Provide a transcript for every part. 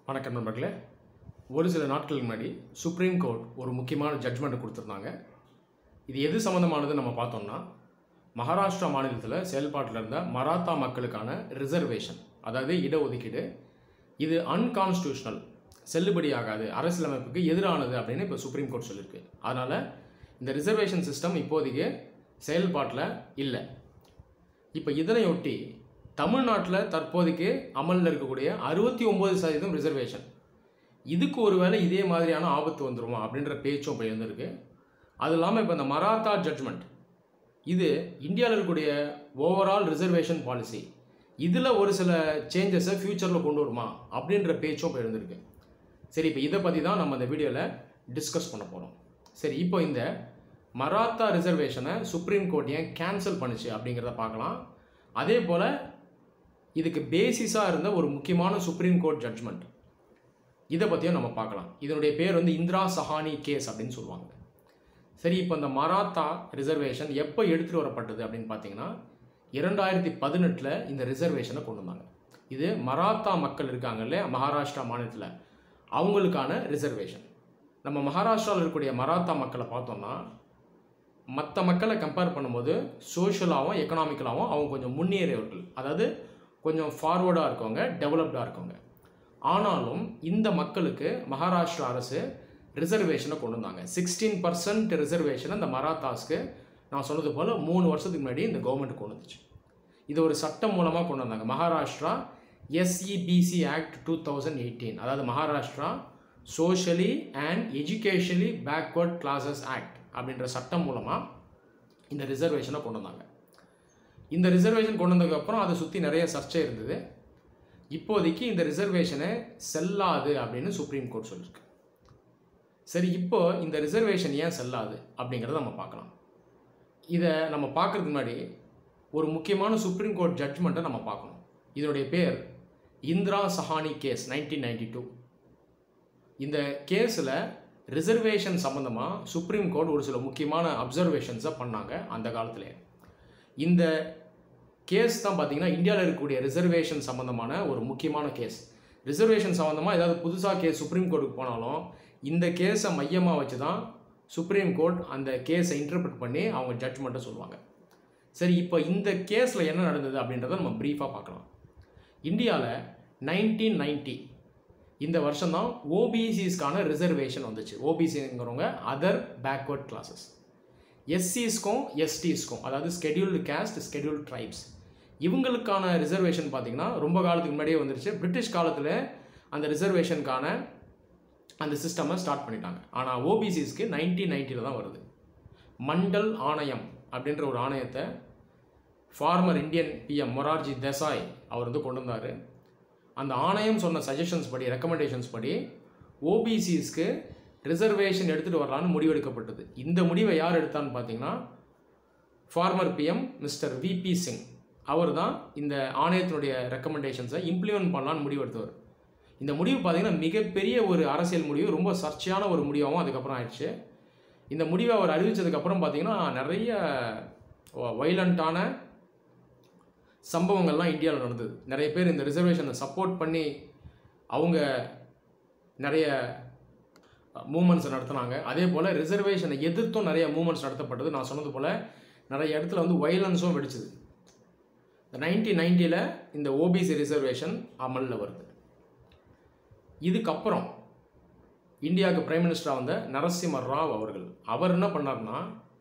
வணக்கம் நண்பர்களே ஒரு சில நாட்களுக்கு முன்னாடி சுப்ரீம் கோர்ட் ஒரு முக்கியமான ஜட்ஜ்மெண்ட் கொடுத்துருந்தாங்க இது எது சம்மந்தமானது நம்ம பார்த்தோம்னா மகாராஷ்டிரா மாநிலத்தில் செயல்பாட்டில் இருந்த மராத்தா மக்களுக்கான ரிசர்வேஷன் அதாவது இடஒதுக்கீடு இது அன்கான்ஸ்டியூஷனல் செல்லுபடி ஆகாது அரசியலமைப்புக்கு எதிரானது அப்படின்னு இப்போ சுப்ரீம் கோர்ட் சொல்லியிருக்கு அதனால் இந்த ரிசர்வேஷன் சிஸ்டம் இப்போதைக்கு செயல்பாட்டில் இல்லை இப்போ இதனையொட்டி தமிழ்நாட்டில் தற்போதைக்கு அமலில் இருக்கக்கூடிய அறுபத்தி ஒம்பது சதவீதம் ரிசர்வேஷன் இதுக்கு ஒருவேளை இதே மாதிரியான ஆபத்து வந்துருமா அப்படின்ற பேச்சும் இப்போ இருந்திருக்கு அது இல்லாமல் இப்போ இந்த மராத்தா ஜட்ஜ்மெண்ட் இது இந்தியாவில் இருக்கக்கூடிய ஓவரால் ரிசர்வேஷன் பாலிசி இதில் ஒரு சில சேஞ்சஸை ஃப்யூச்சரில் கொண்டு வருமா அப்படின்ற பேச்சும் இப்போ இருந்திருக்கு சரி இப்போ இதை பற்றி தான் நம்ம இந்த வீடியோவில் டிஸ்கஸ் பண்ண போகிறோம் சரி இப்போ இந்த மராத்தா ரிசர்வேஷனை சுப்ரீம் கோர்ட் ஏன் கேன்சல் பண்ணுச்சு அப்படிங்கிறத பார்க்கலாம் அதே போல் இதுக்கு பேசிஸாக இருந்த ஒரு முக்கியமான சுப்ரீம் கோர்ட் ஜட்ஜ்மெண்ட் இதை பற்றியும் நம்ம பார்க்கலாம் இதனுடைய பேர் வந்து இந்திரா சஹானி கேஸ் அப்படின்னு சொல்லுவாங்க சரி இப்போ இந்த மராத்தா ரிசர்வேஷன் எப்போ எடுத்துகிட்டு வரப்பட்டது அப்படின்னு பார்த்தீங்கன்னா இரண்டாயிரத்தி பதினெட்டில் இந்த ரிசர்வேஷனை கொண்டு வந்தாங்க இது மராத்தா மக்கள் இருக்காங்க இல்லையா மகாராஷ்டிரா மாநிலத்தில் அவங்களுக்கான ரிசர்வேஷன் நம்ம மகாராஷ்டிராவில் இருக்கக்கூடிய மராத்தா மக்களை பார்த்தோம்னா மற்ற மக்களை கம்பேர் பண்ணும்போது சோஷியலாகவும் எக்கனாமிக்கலாகவும் அவங்க கொஞ்சம் முன்னேறியவர்கள் அதாவது கொஞ்சம் ஃபார்வர்டாக இருக்கவங்க டெவலப்டாக இருக்கவங்க ஆனாலும் இந்த மக்களுக்கு மகாராஷ்டிரா அரசு ரிசர்வேஷனை கொண்டு வந்தாங்க சிக்ஸ்டீன் பர்சன்ட் ரிசர்வேஷனை இந்த மராத்தாஸ்க்கு நான் சொன்னது போல் மூணு வருஷத்துக்கு முன்னாடி இந்த கவர்மெண்ட் கொண்டு வந்துச்சு இது ஒரு சட்டம் மூலமாக கொண்டு வந்தாங்க Maharashtra SEBC act two thousand eighteen அதாவது Maharashtra socially and educationally backward classes act அப்படின்ற சட்டம் மூலமாக இந்த ரிசர்வேஷனை கொண்டு வந்தாங்க இந்த ரிசர்வேஷன் கொண்டு வந்ததுக்கப்புறம் அதை சுற்றி நிறைய சர்ச்சை இருந்தது இப்போதைக்கு இந்த ரிசர்வேஷனை செல்லாது அப்படின்னு சுப்ரீம் கோர்ட் சொல்லியிருக்கு சரி இப்போ இந்த ரிசர்வேஷன் ஏன் செல்லாது அப்படிங்கிறத நம்ம பார்க்கலாம் இதை நம்ம பார்க்குறதுக்கு முன்னாடி ஒரு முக்கியமான சுப்ரீம் கோர்ட் ஜட்ஜ்மெண்ட்டை நம்ம பார்க்கணும் இதனுடைய பேர் Indira Sahani case nineteen ninety two இந்த கேஸில் ரிசர்வேஷன் சம்மந்தமாக சுப்ரீம் கோர்ட் ஒரு சில முக்கியமான அப்சர்வேஷன்ஸை பண்ணாங்க அந்த காலத்திலே இந்த கேஸ் தான் பார்த்தீங்கன்னா இந்தியாவில் இருக்கக்கூடிய ரிசர்வேஷன் சம்மந்தமான ஒரு முக்கியமான கேஸ் ரிசர்வேஷன் சம்மந்தமாக ஏதாவது புதுசாக கேஸ் சுப்ரீம் கோர்ட்டுக்கு போனாலும் இந்த கேஸை மையமாக வச்சு தான் சுப்ரீம் கோர்ட் அந்த கேஸை இன்டர்பிரட் பண்ணி அவங்க ஜட்ஜ்மெண்ட்டை சொல்லுவாங்க சரி இப்போ இந்த கேஸில் என்ன நடந்தது அப்படின்றத நம்ம ப்ரீஃபாக பார்க்கலாம் இந்தியாவில் நைன்டீன் நைன்ட்டி இந்த வருஷம் தான் ஓபிசிஸ்க்கான ரிசர்வேஷன் வந்துச்சு ஓபிசிங்கிறவங்க அதர் பேக்வர்ட் கிளாஸஸ் எஸ்சிஸ்க்கும் எஸ்டிஸ்க்கும் அதாவது ஸ்கெடியூல்டு கேஸ்ட் ஸ்கெடியூல்டு ட்ரைப்ஸ் இவங்களுக்கான ரிசர்வேஷன் பார்த்திங்கன்னா ரொம்ப காலத்துக்கு முன்னாடியே வந்துருச்சு பிரிட்டிஷ் காலத்தில் அந்த ரிசர்வேஷனுக்கான அந்த சிஸ்டமை ஸ்டார்ட் பண்ணிட்டாங்க ஆனால் ஓபிசிஸ்க்கு நைன்டீன் நைன்ட்டியில் தான் வருது மண்டல் ஆணையம் அப்படின்ற ஒரு ஆணையத்தை former Indian PM Morarji Desai அவர் வந்து கொண்டு வந்தார் அந்த ஆணையம் சொன்ன சஜஷன்ஸ் படி ரெக்கமெண்டேஷன்ஸ் படி ஓபிசிஸ்க்கு ரிசர்வேஷன் எடுத்துகிட்டு வரலான்னு முடிவெடுக்கப்பட்டது இந்த முடிவை யார் எடுத்தான்னு பார்த்தீங்கன்னா former PM mister VP Singh அவர் தான் இந்த ஆணையத்தினுடைய ரெக்கமெண்டேஷன்ஸை இம்ப்ளிமெண்ட் பண்ணலான்னு முடிவெடுத்தவர் இந்த முடிவு பார்த்திங்கன்னா மிகப்பெரிய ஒரு அரசியல் முடிவு ரொம்ப சர்ச்சையான ஒரு முடிவாகவும் அதுக்கப்புறம் ஆயிடுச்சு இந்த முடிவை அவர் அறிவித்ததுக்கப்புறம் பார்த்திங்கன்னா நிறைய வைலண்ட்டான சம்பவங்கள்லாம் இந்தியாவில் நடந்தது நிறைய பேர் இந்த ரிசர்வேஷனை சப்போர்ட் பண்ணி அவங்க நிறைய மூமெண்ட்ஸ் நடத்தினாங்க அதே போல் ரிசர்வேஷனை எதிர்த்தும் நிறைய மூமெண்ட்ஸ் நடத்தப்பட்டது நான் சொன்னது போல் நிறைய இடத்துல வந்து வைலன்ஸும் வெடிச்சுது இந்த நைன்டீன் நைன்ட்டியில் இந்த ஓபிசி ரிசர்வேஷன் அமலில் வருது இதுக்கப்புறம் இந்தியாவுக்கு பிரைம் மினிஸ்டராக வந்த நரசிம்ம ராவ் அவர்கள் அவர் என்ன பண்ணார்னா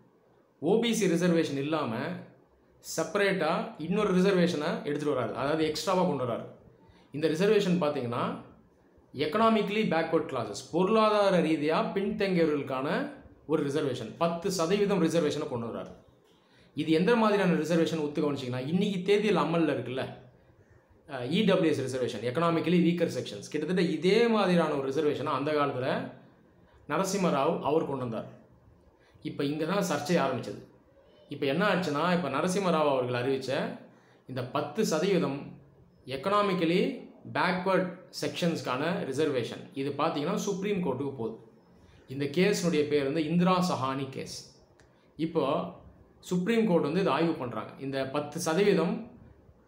ஓபிசி ரிசர்வேஷன் இல்லாமல் செப்பரேட்டாக இன்னொரு ரிசர்வேஷனை எடுத்துகிட்டு வராரு அதாவது எக்ஸ்ட்ராவாக கொண்டு வராரு இந்த ரிசர்வேஷன் பார்த்தீங்கன்னா எக்கனாமிக்கலி பேக்வர்ட் கிளாஸஸ் பொருளாதார ரீதியாக பின்தங்கியவர்களுக்கான ஒரு ரிசர்வேஷன் பத்து சதவீதம் ரிசர்வேஷனை கொண்டு வராரு இது எந்த மாதிரியான ரிசர்வேஷன் ஒத்து கவனிச்சிங்கன்னா இன்றைக்கி தேதியில் அமலில் இருக்குல்ல EWS reservation economically weaker sections கிட்டத்தட்ட இதே மாதிரியான ஒரு ரிசர்வேஷனை அந்த காலத்தில் நரசிம்மராவ் அவர் கொண்டு வந்தார் இப்போ இங்கே தான் சர்ச்சை ஆரம்பித்தது இப்போ என்ன ஆச்சுன்னா இப்போ நரசிம்மராவ் அவர்கள் அறிவித்த இந்த பத்து சதவீதம் எக்கனாமிக்கலி பேக்வர்ட் செக்ஷன்ஸ்க்கான ரிசர்வேஷன் இது பார்த்தீங்கன்னா சுப்ரீம் கோர்ட்டுக்கு போகுது இந்த கேஸினுடைய பேர் வந்து இந்திரா சஹானி கேஸ் இப்போது சுப்ரீம் கோர்ட் வந்து இதை ஆய்வு பண்ணுறாங்க இந்த பத்து சதவீதம்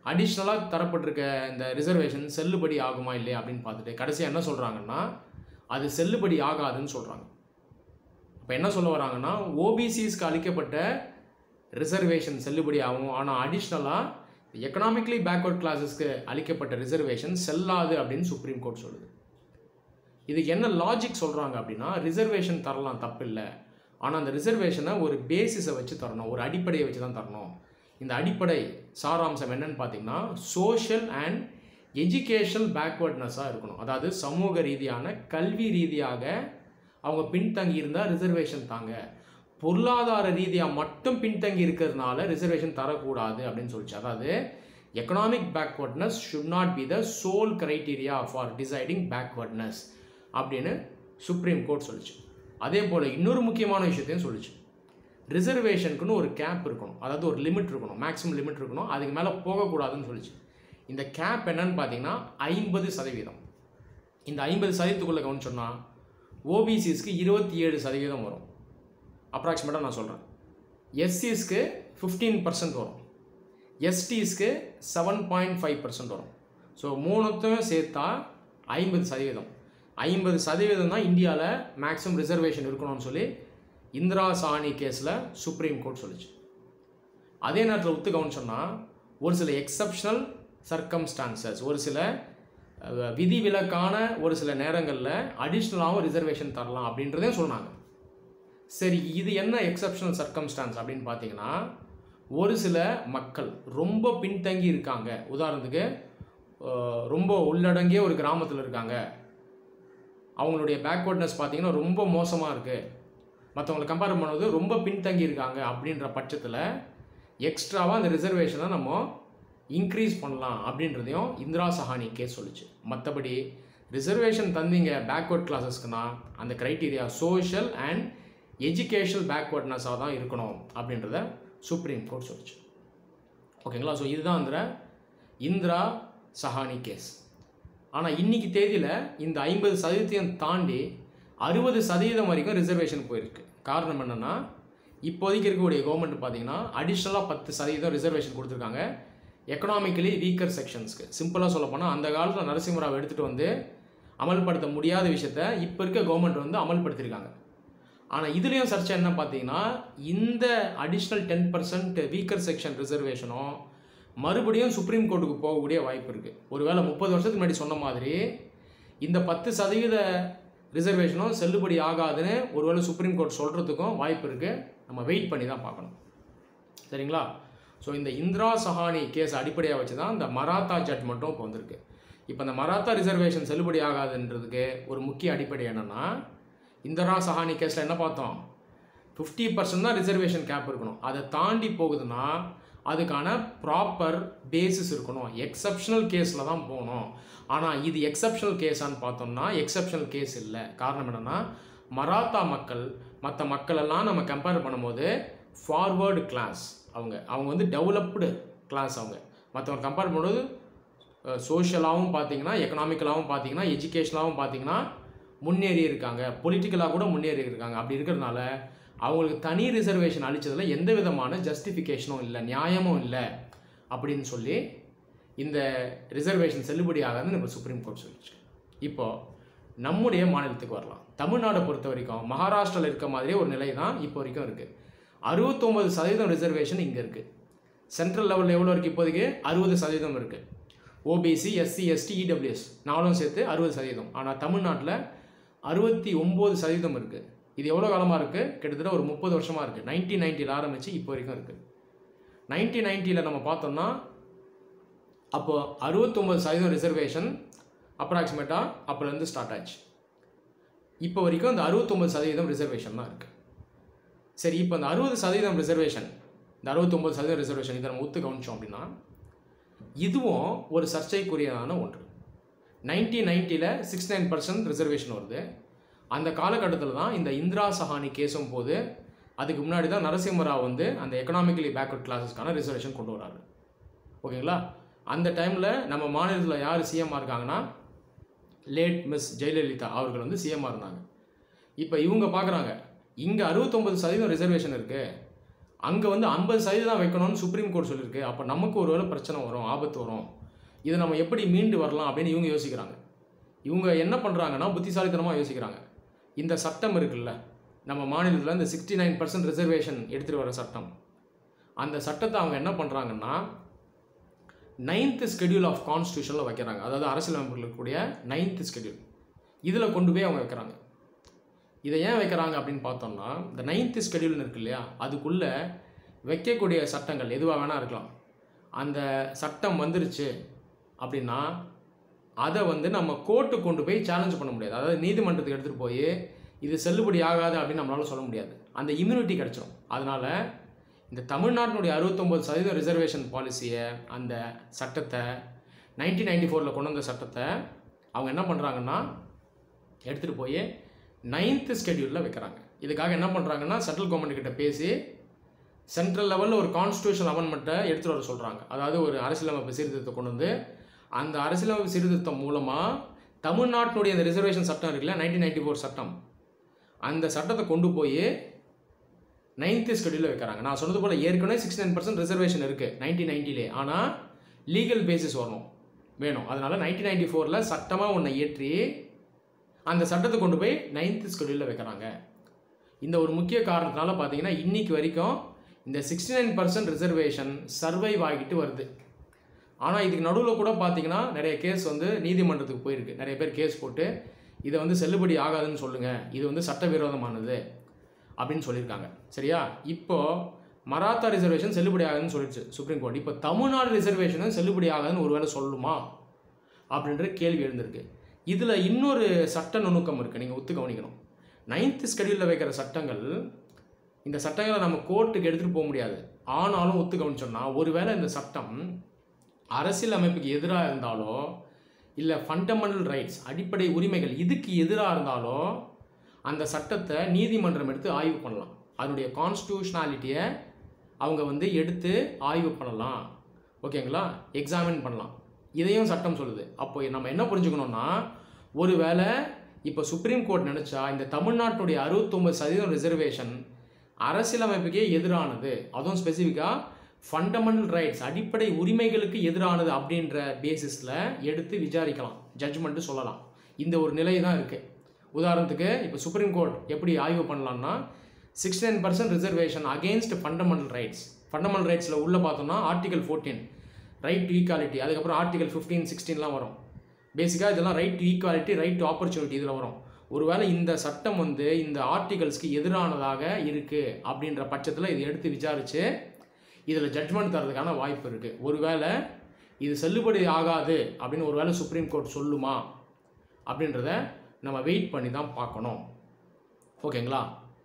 அடிஷ்னலாக தரப்பட்டிருக்க இந்த ரிசர்வேஷன் செல்லுபடி ஆகுமா இல்லையா அப்படின்னு பார்த்துட்டு கடைசியாக என்ன சொல்கிறாங்கன்னா அது செல்லுபடி ஆகாதுன்னு சொல்கிறாங்க இப்போ என்ன சொல்ல வராங்கன்னா ஓபிசிஸ்க்கு அளிக்கப்பட்ட ரிசர்வேஷன் செல்லுபடி ஆகும் ஆனால் அடிஷ்னலாக எக்கனாமிக்கலி பேக்வர்ட் கிளாஸஸ்க்கு அளிக்கப்பட்ட ரிசர்வேஷன் செல்லாது அப்படின்னு சுப்ரீம் கோர்ட் சொல்லுது இதுக்கு என்ன லாஜிக் சொல்கிறாங்க அப்படின்னா ரிசர்வேஷன் தரலாம் தப்பில்லை ஆனால் அந்த ரிசர்வேஷனை ஒரு பேசிஸை வச்சு தரணும் ஒரு அடிப்படையை வச்சு தான் தரணும் இந்த அடிப்படை சாராம்சம் என்னன்னு பார்த்தீங்கன்னா சோஷியல் அண்ட் எஜுகேஷனல் பேக்வர்ட்னஸாக இருக்கணும் அதாவது சமூக ரீதியான கல்வி ரீதியாக அவங்க பின்தங்கி இருந்தால் ரிசர்வேஷன் தாங்க பொருளாதார ரீதியாக மட்டும் பின்தங்கி இருக்கிறதுனால ரிசர்வேஷன் தரக்கூடாது அப்படின்னு சொல்லிச்சு அதாவது economic backwardness should not be the sole criteria for deciding backwardness அப்படின்னு சுப்ரீம் கோர்ட் சொல்லிச்சு அதே போல் இன்னொரு முக்கியமான விஷயத்தையும் சொல்லிச்சு ரிசர்வேஷனுக்குன்னு ஒரு கேப் இருக்கணும் அதாவது ஒரு லிமிட் இருக்கணும் மேக்ஸிமம் லிமிட் இருக்கணும் அதுக்கு மேலே போகக்கூடாதுன்னு சொல்லிச்சு இந்த கேப் என்னன்னு பார்த்தீங்கன்னா ஐம்பது சதவீதம் இந்த ஐம்பது சதவீதத்துக்குள்ளே கவனிச்சோன்னா ஓபிசிஸ்க்கு இருபத்தி ஏழு சதவீதம் வரும் அப்ராக்சிமேட்டாக நான் சொல்கிறேன் எஸ்சிஸ்க்கு ஃபிஃப்டீன் பர்சன்ட் வரும் எஸ்டிஸ்க்கு செவன் பாயிண்ட் ஃபைவ் பர்சன்ட் வரும் ஸோ மூணுத்தையும் சேர்த்தா ஐம்பது சதவீதம் ஐம்பது சதவீதம் தான் இந்தியாவில் மேக்ஸிமம் ரிசர்வேஷன் இருக்கணும்னு சொல்லி இந்திரா சாணி கேஸில் சுப்ரீம் கோர்ட் சொல்லிச்சு அதே நேரத்தில் ஒத்து கவனிச்சோம்னா ஒரு சில எக்ஸப்ஷனல் சர்க்கம்ஸ்டான்சஸ் ஒரு சில அஹ், விதிவிலக்கான ஒரு சில நேரங்களில் அடிஷ்னலாகவும் ரிசர்வேஷன் தரலாம் அப்படின்றதையும் சொன்னாங்க சரி இது என்ன எக்ஸப்ஷனல் சர்க்கம்ஸ்டான்ஸ் அப்படின்னு பார்த்தீங்கன்னா ஒரு சில மக்கள் ரொம்ப பின்தங்கி இருக்காங்க உதாரணத்துக்கு அஹ், ரொம்ப உள்ளடங்கிய ஒரு கிராமத்தில் இருக்காங்க அவங்களுடைய பேக்வர்ட்னஸ் பார்த்தீங்கன்னா ரொம்ப மோசமாக இருக்குது மற்றவங்களை கம்பேர் பண்ணும்போது ரொம்ப பின்தங்கி இருக்காங்க அப்படின்ற பட்சத்தில் எக்ஸ்ட்ராவாக அந்த ரிசர்வேஷனை நம்ம இன்க்ரீஸ் பண்ணலாம் அப்படின்றதையும் இந்திரா சஹானி கேஸ் சொல்லுச்சு மற்றபடி ரிசர்வேஷன் தந்தீங்க பேக்வர்ட் கிளாஸஸ்க்குனா அந்த க்ரைட்டீரியா சோஷியல் அண்ட் எஜுகேஷனல் பேக்வர்ட்னஸாக தான் இருக்கணும் அப்படின்றத சுப்ரீம் கோர்ட் சொல்லுச்சு ஓகேங்களா ஸோ இதுதான் அந்த இந்திரா சஹானி கேஸ் ஆனால் இன்னைக்கு தேதியில் இந்த ஐம்பது சதவீதத்தையும் தாண்டி அறுபது சதவீதம் வரைக்கும் ரிசர்வேஷன் போயிருக்கு காரணம் என்னென்னா இப்போதைக்கு இருக்கக்கூடிய கவர்மெண்ட் பார்த்தீங்கன்னா அடிஷ்னலாக பத்து சதவீதம் ரிசர்வேஷன் கொடுத்துருக்காங்க எக்கனாமிக்கலி வீக்கர் செக்ஷன்ஸ்க்கு சிம்பிளாக சொல்ல போனால் அந்த காலத்தில் நரசிம்மராவ் எடுத்துகிட்டு வந்து அமல்படுத்த முடியாத விஷயத்த இப்போ இருக்க கவர்மெண்ட் வந்து அமல்படுத்தியிருக்காங்க ஆனால் இதுலேயும் சர்ச்சை என்ன பார்த்தீங்கன்னா இந்த additional ten percent weaker section ரிசர்வேஷனும் மறுபடியும் சுப்ரீம் கோர்ட்டுக்கு போகக்கூடிய வாய்ப்பு இருக்குது ஒருவேளை முப்பது வருஷத்துக்கு முன்னாடி சொன்ன மாதிரி இந்த பத்து சதவீத ரிசர்வேஷனும் செல்லுபடி ஆகாதுன்னு ஒருவேளை சுப்ரீம் கோர்ட் சொல்கிறதுக்கும் வாய்ப்பு இருக்குது நம்ம வெயிட் பண்ணி தான் பார்க்கணும் சரிங்களா ஸோ இந்த இந்திரா சஹானி கேஸ் அடிப்படையாக வச்சு தான் இந்த மராத்தா ஜட்மெண்ட்டும் இப்போ வந்திருக்கு இப்போ இந்த மராத்தா ரிசர்வேஷன் செல்லுபடி ஆகாதுன்றதுக்கு ஒரு முக்கிய அடிப்படை என்னென்னா இந்திரா சஹானி கேஸில் என்ன பார்த்தோம் ஃபிஃப்டி பர்சன்ட் தான் ரிசர்வேஷன் கேப் இருக்கணும் அதை தாண்டி போகுதுன்னா அதுக்கான ப்ராப்பர் பேசிஸ் இருக்கணும் எக்ஸப்ஷனல் கேஸில் தான் போகணும் ஆனால் இது எக்ஸப்ஷனல் கேஸான்னு பார்த்தோம்னா எக்ஸப்ஷனல் கேஸ் இல்லை காரணம் என்னென்னா மராத்தா மக்கள் மற்ற மக்களெல்லாம் நம்ம கம்பேர் பண்ணும்போது ஃபார்வர்டு கிளாஸ் அவங்க அவங்க வந்து டெவலப்டு கிளாஸ் அவங்க மற்றவங்க கம்பேர் பண்ணும்போது சோஷியலாகவும் பார்த்தீங்கன்னா எக்கனாமிக்கலாகவும் பார்த்தீங்கன்னா எஜுகேஷனாகவும் பார்த்தீங்கன்னா முன்னேறி இருக்காங்க பொலிட்டிக்கலாக கூட முன்னேறி இருக்காங்க அப்படி இருக்கிறதுனால அவங்களுக்கு தனி ரிசர்வேஷன் அளித்ததில் எந்த விதமான ஜஸ்டிஃபிகேஷனும் இல்லை நியாயமும் இல்லை அப்படின்னு சொல்லி இந்த ரிசர்வேஷன் செல்லுபடி ஆகாதுன்னு இப்போ சுப்ரீம் கோர்ட் சொல்லிச்சு இப்போ நம்முடைய மாநிலத்துக்கு வரலாம் தமிழ்நாடை பொறுத்த வரைக்கும் மகாராஷ்டிராவில் இருக்க மாதிரியே ஒரு நிலை தான் இப்போ வரைக்கும் இருக்குது அறுபத்தொம்பது சதவீதம் ரிசர்வேஷன் இங்கே இருக்குது சென்ட்ரல் லெவலில் எவ்வளோ இருக்குது இப்போதைக்கு அறுபது சதவீதம் இருக்குது ஓபிசி எஸ்சி எஸ்டி இடபிள்யூஎஸ் நாலும் சேர்த்து அறுபது சதவீதம் ஆனால் தமிழ்நாட்டில் அறுபத்தி ஒம்பது சதவீதம் இருக்குது இது எவ்வளோ காலமாக இருக்குது கிட்டத்தட்ட ஒரு முப்பது வருஷமாக இருக்குது நைன்டீன் நைன்ட்டியில் ஆரம்பித்து இப்போ வரைக்கும் இருக்குது நைன்டீன் நைன்ட்டியில் நம்ம பார்த்தோம்னா அப்போ அறுபத்தொம்பது சதவீதம் ரிசர்வேஷன் அப்ராக்சிமேட்டாக அப்போலேருந்து ஸ்டார்ட் ஆச்சு இப்போ வரைக்கும் அந்த அறுபத்தொம்பது சதவீதம் ரிசர்வேஷன் தான் இருக்குது சரி இப்போ இந்த அறுபது சதவீதம் ரிசர்வேஷன் இந்த அறுபத்தொம்பது சதவீதம் ரிசர்வேஷன் இதை நம்ம ஒத்து கவனிச்சோம் அப்படின்னா இதுவும் ஒரு சர்ச்சைக்குரியதான ஒன்று நைன்டீன் நைன்ட்டியில் சிக்ஸ் நைன் பர்சன்ட் ரிசர்வேஷன் வருது அந்த காலகட்டத்தில் தான் இந்த இந்திரா சஹானி கேஸும் போது அதுக்கு முன்னாடி தான் நரசிம்மராவ் வந்து அந்த எக்கனாமிக்கலி பேக்வர்ட் கிளாஸஸ்க்கான ரிசர்வேஷன் கொண்டு வராரு ஓகேங்களா அந்த டைமில் நம்ம மாநிலத்தில் யார் சிஎம்மாக இருக்காங்கன்னா லேட் மிஸ் ஜெயலலிதா அவர்கள் வந்து சிஎம்மாக இருந்தாங்க இப்போ இவங்க பார்க்குறாங்க இங்கே அறுபத்தொம்பது சதவீதம் ரிசர்வேஷன் இருக்குது அங்கே வந்து ஐம்பது சதவீதம் வைக்கணும்னு சுப்ரீம் கோர்ட் சொல்லியிருக்கு அப்போ நமக்கு ஒரு வேளை பிரச்சனை வரும் ஆபத்து வரும் இதை நம்ம எப்படி மீண்டு வரலாம் அப்படின்னு இவங்க யோசிக்கிறாங்க இவங்க என்ன பண்ணுறாங்கன்னா புத்திசாலித்தனமாக யோசிக்கிறாங்க இந்த சட்டம் இருக்குல்ல நம்ம மாநிலத்தில் இந்த சிக்ஸ்டி நைன் பர்சன்ட் ரிசர்வேஷன் எடுத்துகிட்டு வர சட்டம் அந்த சட்டத்தை அவங்க என்ன பண்ணுறாங்கன்னா நைன்த்து ஸ்கெடியூல் ஆஃப் கான்ஸ்டியூஷனில் வைக்கிறாங்க அதாவது அரசியலமைப்பில் இருக்கக்கூடிய நைன்த்து ஸ்கெடியூல் இதில் கொண்டு போய் அவங்க வைக்கிறாங்க இதை ஏன் வைக்கிறாங்க அப்படின்னு பார்த்தோம்னா இந்த நைன்த்து ஸ்கெடியூல்னு இருக்கு இல்லையா அதுக்குள்ளே வைக்கக்கூடிய சட்டங்கள் எதுவாக வேணால் இருக்கலாம் அந்த சட்டம் வந்துருச்சு அப்படின்னா அதை வந்து நம்ம கோர்ட்டு கொண்டு போய் சேலஞ்ச் பண்ண முடியாது அதாவது நீதிமன்றத்துக்கு எடுத்துகிட்டு போய் இது செல்லுபடி ஆகாது அப்படின்னு நம்மளால சொல்ல முடியாது அந்த இம்யூனிட்டி கிடச்சிரும் அதனால் இந்த தமிழ்நாட்டினுடைய அறுபத்தொம்போது சதவீதம் ரிசர்வேஷன் பாலிசியை அந்த சட்டத்தை நைன்டீன் நைன்டி ஃபோரில் கொண்டு வந்த சட்டத்தை அவங்க என்ன பண்ணுறாங்கன்னா எடுத்துகிட்டு போய் நைன்த்து ஸ்கெடியூலில் வைக்கிறாங்க இதுக்காக என்ன பண்ணுறாங்கன்னா சென்ட்ரல் கவர்மெண்ட் கிட்ட பேசி சென்ட்ரல் லெவலில் ஒரு கான்ஸ்டியூஷன் அமெண்ட்மெண்ட்டை எடுத்துகிட்டு வர சொல்கிறாங்க அதாவது ஒரு அரசியலமைப்பு சீர்திருத்தத்தை கொண்டு வந்து அந்த அரசியலமைப்பு சீர்திருத்தம் மூலமாக தமிழ்நாட்டினுடைய அந்த ரிசர்வேஷன் சட்டம் இருக்குல்ல நைன்டீன் நைன்டி ஃபோர் சட்டம் அந்த சட்டத்தை கொண்டு போய் நைன்த்து ஸ்கெடியூலில் வைக்கிறாங்க நான் சொன்னது போல் ஏற்கனவே சிக்ஸ்டி நைன் பர்சன்ட் ரிசர்வேஷன் இருக்குது நைன்டீன் நைன்ட்டிலே ஆனால் லீகல் பேசிஸ் வரணும் வேணும் அதனால் நைன்டீன் நைன்டி ஃபோரில் சட்டமாக ஒன்றை ஏற்றி அந்த சட்டத்தை கொண்டு போய் நைன்த்து ஸ்கெடியூலில் வைக்கிறாங்க இந்த ஒரு முக்கிய காரணத்தினால பார்த்தீங்கன்னா இன்னைக்கு வரைக்கும் இந்த sixty nine percent reservation survive ஆகிட்டு வருது ஆனால் இதுக்கு நடுவில் கூட பார்த்தீங்கன்னா நிறைய கேஸ் வந்து நீதிமன்றத்துக்கு போயிருக்கு நிறைய பேர் கேஸ் போட்டு இதை வந்து செல்லுபடி ஆகாதுன்னு சொல்லுங்கள் இது வந்து சட்டவிரோதமானது அப்படின்னு சொல்லியிருக்காங்க சரியா இப்போ மராத்தா ரிசர்வேஷன் செல்லுபடி ஆகாதுன்னு சொல்லிடுச்சு சுப்ரீம் கோர்ட் இப்போ தமிழ்நாடு ரிசர்வேஷனும் செல்லுபடி ஆகாதுன்னு ஒருவேளை சொல்லுமா அப்படின்ற கேள்வி எழுந்திருக்கு இதில் இன்னொரு சட்ட நுணுக்கம் இருக்குது நீங்கள் ஒத்து கவனிக்கணும் நைன்த்து ஸ்கெடியூலில் வைக்கிற சட்டங்கள் இந்த சட்டங்களை நம்ம கோர்ட்டுக்கு எடுத்துகிட்டு போக முடியாது ஆனாலும் ஒத்து கவனிச்சோம்னா ஒருவேளை இந்த சட்டம் அரசியல் அமைப்புக்கு எதிராக இருந்தாலோ இல்லை ஃபண்டமெண்டல் ரைட்ஸ் அடிப்படை உரிமைகள் இதுக்கு எதிராக இருந்தாலோ அந்த சட்டத்தை நீதிமன்றம் எடுத்து ஆய்வு பண்ணலாம் அதனுடைய கான்ஸ்டியூஷனாலிட்டியை அவங்க வந்து எடுத்து ஆய்வு பண்ணலாம் ஓகேங்களா எக்ஸாமின் பண்ணலாம் இதையும் சட்டம் சொல்லுது அப்போ நம்ம என்ன புரிஞ்சுக்கணும்னா ஒருவேளை இப்போ சுப்ரீம் கோர்ட் நினச்சா இந்த தமிழ்நாட்டுடைய அறுபத்தொம்பது சதவீதம் ரிசர்வேஷன் அரசியலமைப்புக்கே எதிரானது அதுவும் ஸ்பெசிஃபிக்காக ஃபண்டமெண்டல் ரைட்ஸ் அடிப்படை உரிமைகளுக்கு எதிரானது அப்படின்ற பேசிஸில் எடுத்து விசாரிக்கலாம் ஜட்ஜ்மெண்ட்டு சொல்லலாம் இந்த ஒரு நிலை தான் இருக்குது உதாரணத்துக்கு இப்போ சுப்ரீம் கோர்ட் எப்படி ஆய்வு பண்ணலாம்னா sixty nine percent reservation against fundamental rights fundamental ரைட்ஸில் உள்ளே பார்த்தோம்னா article fourteen right to equality அதுக்கப்புறம் ஆர்டிகல் ஃபிஃப்டீன் சிக்ஸ்டீன்லாம் வரும் பேசிக்காக இதெல்லாம் right to equality right to opportunity இதில் வரும் ஒருவேளை இந்த சட்டம் வந்து இந்த ஆர்டிகல்ஸ்க்கு எதிரானதாக இருக்குது அப்படின்ற பட்சத்தில் இதை எடுத்து விசாரித்து இதில் ஜட்ஜ்மெண்ட் தரதுக்கான வாய்ப்பு இருக்குது ஒருவேளை இது செல்லுபடி ஆகாது அப்படின்னு ஒருவேளை சுப்ரீம் கோர்ட் சொல்லுமா அப்படின்றத நம்ம வெயிட் பண்ணி தான் பார்க்கணும் ஓகேங்களா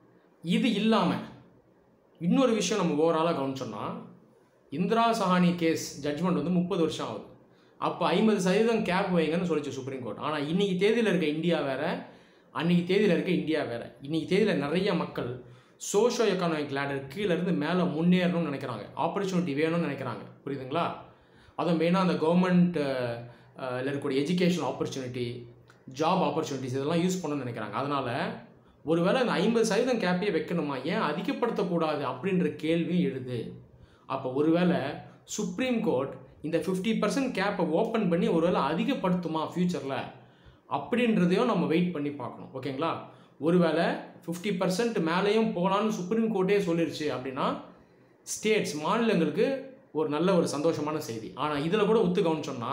இது இல்லாமல் இன்னொரு விஷயம் நம்ம ஓவராலாக கவனிச்சோம்னா இந்திரா சஹானி கேஸ் ஜட்ஜ்மெண்ட் வந்து முப்பது வருஷம் ஆகுது அப்போ ஐம்பது சதவீதம் கேப் வைங்கன்னு சொல்லிச்சு சுப்ரீம் கோர்ட் ஆனால் இன்னைக்கு தேதியில் இருக்க இந்தியா வேற அன்னைக்கு தேதியில் இருக்க இந்தியா வேற இன்னைக்கு தேதியில் நிறைய மக்கள் சோஷோ எக்கானமிக் லேடர் கீழேருந்து மேலே முன்னேறணும்னு நினைக்கிறாங்க ஆப்பர்ச்சுனிட்டி வேணும்னு நினைக்கிறாங்க புரியுதுங்களா அதுவும் மெயினாக அந்த கவர்மெண்ட் இருக்கக்கூடிய எஜுகேஷன் ஆப்பர்ச்சுனிட்டி ஜாப் ஆப்பர்ச்சுனிட்டிஸ் இதெல்லாம் யூஸ் பண்ணணும்னு நினைக்கிறாங்க அதனால் ஒருவேளை அந்த ஐம்பது சதவீதம் கேப்பையே வைக்கணுமா ஏன் அதிகப்படுத்தக்கூடாது அப்படின்ற கேள்வியும் எழுது அப்போ ஒருவேளை சுப்ரீம் கோர்ட் இந்த ஃபிஃப்டி பர்சன்ட் கேப்பை ஓப்பன் பண்ணி ஒருவேளை அதிகப்படுத்துமா ஃப்யூச்சரில் அப்படின்றதையும் நம்ம வெயிட் பண்ணி பார்க்கணும் ஓகேங்களா ஒருவேளை ஃபிஃப்டி பர்சன்ட் மேலேயும் போகலான்னு சுப்ரீம் கோர்ட்டே சொல்லிருச்சு அப்படின்னா ஸ்டேட்ஸ் மாநிலங்களுக்கு ஒரு நல்ல ஒரு சந்தோஷமான செய்தி ஆனால் இதில் கூட ஒத்து கவனிச்சோம்னா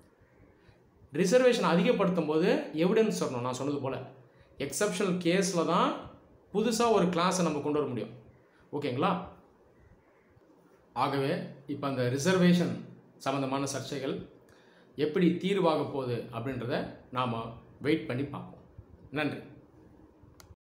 ரிசர்வேஷன் அதிகப்படுத்தும் போது எவிடன்ஸ் வரணும் நான் சொன்னது போல் எக்ஸப்ஷனல் கேஸில் தான் புதுசாக ஒரு கிளாஸை நம்ம கொண்டு வர முடியும் ஓகேங்களா ஆகவே இப்போ அந்த ரிசர்வேஷன் சம்மந்தமான சர்ச்சைகள் எப்படி தீர்வாக போகுது அப்படின்றத நாம் வெயிட் பண்ணி பார்ப்போம் நன்றி